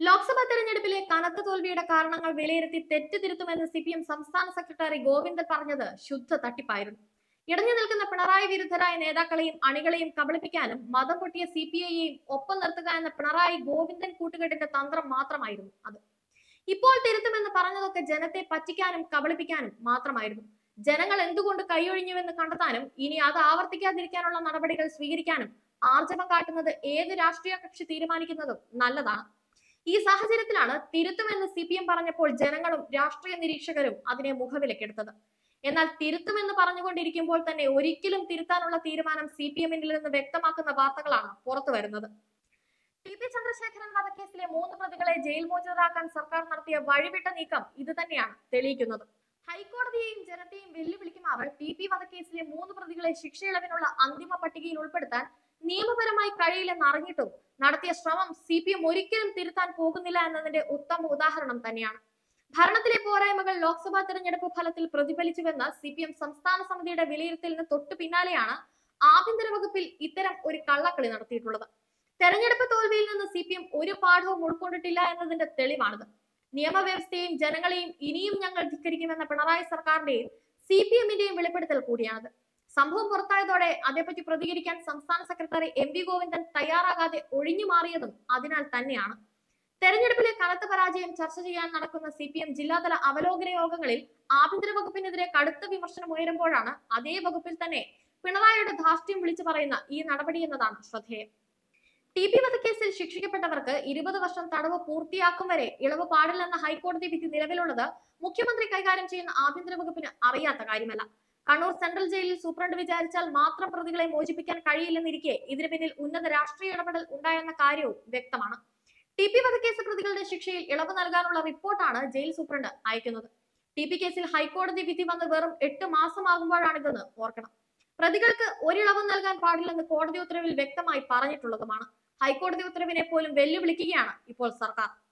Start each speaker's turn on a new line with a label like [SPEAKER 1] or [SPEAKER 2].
[SPEAKER 1] ലോക്സഭാ തെരഞ്ഞെടുപ്പിലെ കനത്ത തോൽവിയുടെ കാരണങ്ങൾ വിലയിരുത്തി തെറ്റ് തിരുത്തുമെന്ന് സി പി എം സംസ്ഥാന സെക്രട്ടറി ഗോവിന്ദൻ പറഞ്ഞത് ശുദ്ധ തട്ടിപ്പായിരുന്നു ഇടഞ്ഞു നിൽക്കുന്ന പിണറായി വിരുദ്ധരായ നേതാക്കളെയും അണികളെയും കബളിപ്പിക്കാനും മതം പൊട്ടിയ സി പി ഐയെയും ഒപ്പം നിർത്തുക എന്ന പിണറായി ഗോവിന്ദൻ കൂട്ടുകെട്ടിന്റെ തന്ത്രം മാത്രമായിരുന്നു അത് ഇപ്പോൾ തിരുത്തുമെന്ന് പറഞ്ഞതൊക്കെ ജനത്തെ പറ്റിക്കാനും കബളിപ്പിക്കാനും മാത്രമായിരുന്നു ജനങ്ങൾ എന്തുകൊണ്ട് കൈയൊഴിഞ്ഞുവെന്ന് കണ്ടെത്താനും ഇനി അത് ആവർത്തിക്കാതിരിക്കാനുള്ള നടപടികൾ സ്വീകരിക്കാനും ആർജവം കാട്ടുന്നത് ഏത് രാഷ്ട്രീയ കക്ഷി തീരുമാനിക്കുന്നതും നല്ലതാണ് ഈ സാഹചര്യത്തിലാണ് തിരുത്തുമെന്ന് സി പി എം പറഞ്ഞപ്പോൾ ജനങ്ങളും രാഷ്ട്രീയ നിരീക്ഷകരും അതിനെ മുഖവിലക്കെടുത്തത് എന്നാൽ തിരുത്തുമെന്ന് പറഞ്ഞുകൊണ്ടിരിക്കുമ്പോൾ തന്നെ ഒരിക്കലും തിരുത്താനുള്ള തീരുമാനം സി പി എമ്മിൽ നിന്ന് വ്യക്തമാക്കുന്ന വാർത്തകളാണ് പുറത്തു വരുന്നത് ടി പി ചന്ദ്രശേഖരൻ വധക്കേസിലെ മൂന്ന് പ്രതികളെ ജയിൽ മോചിതരാക്കാൻ സർക്കാർ നടത്തിയ വഴിവിട്ട നീക്കം ഇത് തന്നെയാണ് തെളിയിക്കുന്നത് ഹൈക്കോടതിയെയും ജനത്തെയും വെല്ലുവിളിക്കുമാറ് ടി പി വധക്കേസിലെ മൂന്ന് പ്രതികളെ ശിക്ഷയിളവിനുള്ള അന്തിമ പട്ടികയിൽ ഉൾപ്പെടുത്താൻ നിയമപരമായി കഴിയില്ലെന്ന് അറിഞ്ഞിട്ടും നടത്തിയ ശ്രമം സി പി എം ഒരിക്കലും തിരുത്താൻ പോകുന്നില്ല എന്നതിന്റെ ഉത്തമ ഉദാഹരണം തന്നെയാണ് ഭരണത്തിലെ പോരായ്മകൾ ലോക്സഭാ തെരഞ്ഞെടുപ്പ് ഫലത്തിൽ പ്രതിഫലിച്ചുവെന്ന സി പി എം സംസ്ഥാന സമിതിയുടെ വിലയിരുത്തലിന് തൊട്ടു പിന്നാലെയാണ് ആഭ്യന്തര വകുപ്പിൽ ഇത്തരം ഒരു കള്ളക്കളി നടത്തിയിട്ടുള്ളത് തെരഞ്ഞെടുപ്പ് തോൽവിയിൽ നിന്ന് സി പി എം ഒരു പാഠവും ഉൾക്കൊണ്ടിട്ടില്ല എന്നതിന്റെ തെളിവാണിത് നിയമവ്യവസ്ഥയെയും ജനങ്ങളെയും ഇനിയും ഞങ്ങൾ ധിക്കരിക്കുമെന്ന പിണറായി സർക്കാരിന്റെയും സി പി എമ്മിന്റെയും വെളിപ്പെടുത്തൽ കൂടിയാണിത് സംഭവം പുറത്തായതോടെ അതേപ്പറ്റി പ്രതികരിക്കാൻ സംസ്ഥാന സെക്രട്ടറി എം വി ഗോവിന്ദൻ തയ്യാറാകാതെ ഒഴിഞ്ഞു മാറിയതും അതിനാൽ തന്നെയാണ് തെരഞ്ഞെടുപ്പിലെ കനത്ത പരാജയം ചർച്ച ചെയ്യാൻ നടക്കുന്ന സി പി എം ജില്ലാതല അവലോകന യോഗങ്ങളിൽ ആഭ്യന്തര വകുപ്പിനെതിരെ കടുത്ത വിമർശനം ഉയരുമ്പോഴാണ് അതേ വകുപ്പിൽ തന്നെ പിണറായിയുടെ ധാർഷ്ട്യം വിളിച്ചു പറയുന്ന ഈ നടപടി എന്നതാണ് ശ്രദ്ധേയം ടി പി വധക്കേസിൽ ശിക്ഷിക്കപ്പെട്ടവർക്ക് ഇരുപത് വർഷം തടവ് പൂർത്തിയാക്കും വരെ ഇളവ് പാടില്ലെന്ന ഹൈക്കോടതി വിധി നിലവിലുള്ളത് മുഖ്യമന്ത്രി കൈകാര്യം ചെയ്യുന്ന ആഭ്യന്തര വകുപ്പിന് അറിയാത്ത കാര്യമല്ല കണ്ണൂർ സെൻട്രൽ ജയിലിൽ സൂപ്രണ്ട് വിചാരിച്ചാൽ മാത്രം പ്രതികളെ മോചിപ്പിക്കാൻ കഴിയില്ലെന്നിരിക്കെ ഇതിന് പിന്നിൽ ഉന്നത രാഷ്ട്രീയ ഇടപെടൽ ഉണ്ടായെന്ന കാര്യവും വ്യക്തമാണ് ടി പി വധക്കേസ് പ്രതികളുടെ ശിക്ഷയിൽ ഇളവ് നൽകാനുള്ള റിപ്പോർട്ടാണ് ജയിൽ സൂപ്രണ്ട് അയക്കുന്നത് ടി പി കേസിൽ ഹൈക്കോടതി വിധി വന്ന് വെറും എട്ട് മാസമാകുമ്പോഴാണിതെന്ന് ഓർക്കണം പ്രതികൾക്ക് ഒരിളവും നൽകാൻ പാടില്ലെന്ന് കോടതി ഉത്തരവിൽ വ്യക്തമായി പറഞ്ഞിട്ടുള്ളതുമാണ് ഹൈക്കോടതി ഉത്തരവിനെ പോലും വെല്ലുവിളിക്കുകയാണ് ഇപ്പോൾ സർക്കാർ